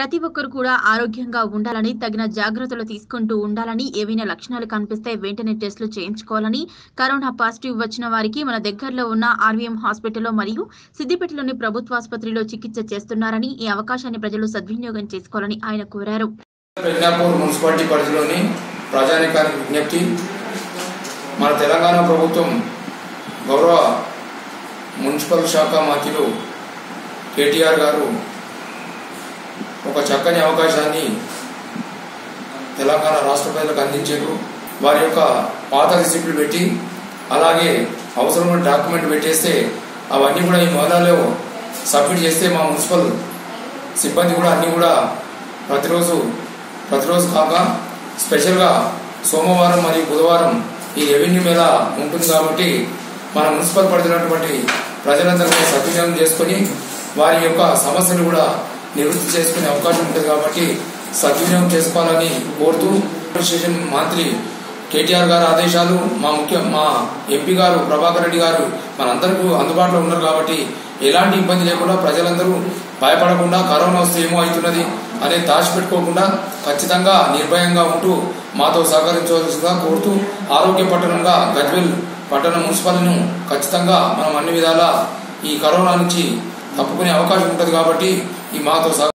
ప్రతి ఒక్కరు కూడా ఆరోగ్యంగా ఉండాలని తగిన జాగ్రత్తలు తీసుకుంటూ ఉండాలని ఏవైనా లక్షణాలు కనిపిస్తే వెంటనే టెస్టులు చేయించుకోవాలని కరోనా పాజిటివ్ వచ్చిన వారికి మన దగ్గరలో ఉన్న ఆర్వీఎం హాస్పిటల్లో మరియు సిద్దిపేటలోని ప్రభుత్వ ఆసుపత్రిలో చికిత్స చేస్తున్నారని ఈ అవకాశాన్ని ప్రజలు సద్వినియోగం చేసుకోవాలని ఆయన కోరారు ప్రజ్ఞాపూర్ మున్సిపాలిటీ పరిధిలోని ప్రజానికానికి విజ్ఞప్తి మన తెలంగాణ ప్రభుత్వం గౌరవ మున్సిపల్ శాఖ మంత్రులు కేటీఆర్ గారు ఒక చక్కని అవకాశాన్ని తెలంగాణ రాష్ట్ర ప్రజలకు అందించారు వారి యొక్క పాత రిసిప్ట్లు పెట్టి అలాగే అవసరమైన డాక్యుమెంట్ పెట్టేస్తే అవన్నీ కూడా ఈ మొదలలో సబ్మిట్ చేస్తే మా మున్సిపల్ సిబ్బంది కూడా అన్నీ కూడా ప్రతిరోజు ప్రతిరోజు కాక స్పెషల్గా సోమవారం మరియు బుధవారం ఈ రెవెన్యూ మేళ ఉంటుంది కాబట్టి మన మున్సిపల్ పరిధినటువంటి ప్రజలందరూ కూడా సద్వినియోగం చేసుకొని వారి యొక్క సమస్యలు కూడా నివృత్తి చేసుకునే అవకాశం ఉంటుంది కాబట్టి సద్వినియోగం చేసుకోవాలని కోరుతూ అడ్మినిస్ట్రేషన్ మంత్రి కేటీఆర్ గారి ఆదేశాలు మా ముఖ్య మా ఎంపీ గారు ప్రభాకర్ రెడ్డి గారు మనందరికీ అందుబాటులో ఉన్నారు కాబట్టి ఎలాంటి ఇబ్బంది లేకుండా ప్రజలందరూ భయపడకుండా కరోనా వస్తే ఏమో అవుతున్నది అనేది దాచిపెట్టుకోకుండా ఖచ్చితంగా నిర్భయంగా ఉంటూ మాతో సహకరించవలసిందిగా కోరుతూ ఆరోగ్య పట్టణంగా గజ్వెల్ పట్టణ మున్సిపల్ను ఖచ్చితంగా మనం అన్ని విధాలా ఈ కరోనా నుంచి తప్పుకునే అవకాశం ఉంటుంది కాబట్టి ఈ మాతో సహ